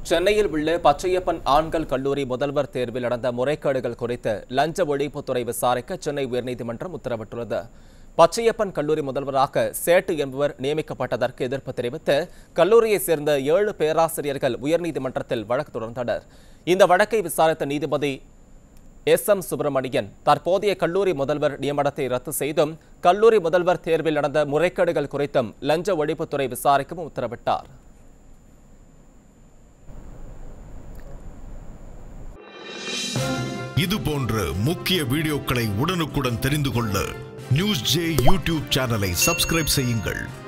சென்னையில் உள்ள பச்சையப்பன் ஆண்கள் கல்லூரி முதல்வர் தேர்வில் நடந்த முறைகேடுகள் குறித்து லஞ்ச ஒழிப்புத்துறை விசாரிக்க சென்னை உயர்நீதிமன்றம் உத்தரவிட்டுள்ளது பச்சையப்பன் கல்லூரி முதல்வராக சேட்டு என்பவர் நியமிக்கப்பட்டதற்கு எதிர்ப்பு தெரிவித்து கல்லூரியைச் சேர்ந்த ஏழு பேராசிரியர்கள் உயர்நீதிமன்றத்தில் வழக்கு தொடர்ந்தனர் இந்த வழக்கை விசாரித்த நீதிபதி எஸ் எம் சுப்பிரமணியன் தற்போதைய கல்லூரி முதல்வர் நியமனத்தை ரத்து செய்தும் கல்லூரி முதல்வர் தேர்வில் நடந்த முறைகேடுகள் குறித்தும் லஞ்ச ஒழிப்புத்துறை விசாரிக்கவும் உத்தரவிட்டார் இது போன்ற முக்கிய வீடியோக்களை உடனுக்குடன் தெரிந்து கொள்ள நியூஸ் ஜே யூடியூப் சேனலை சப்ஸ்கிரைப் செய்யுங்கள்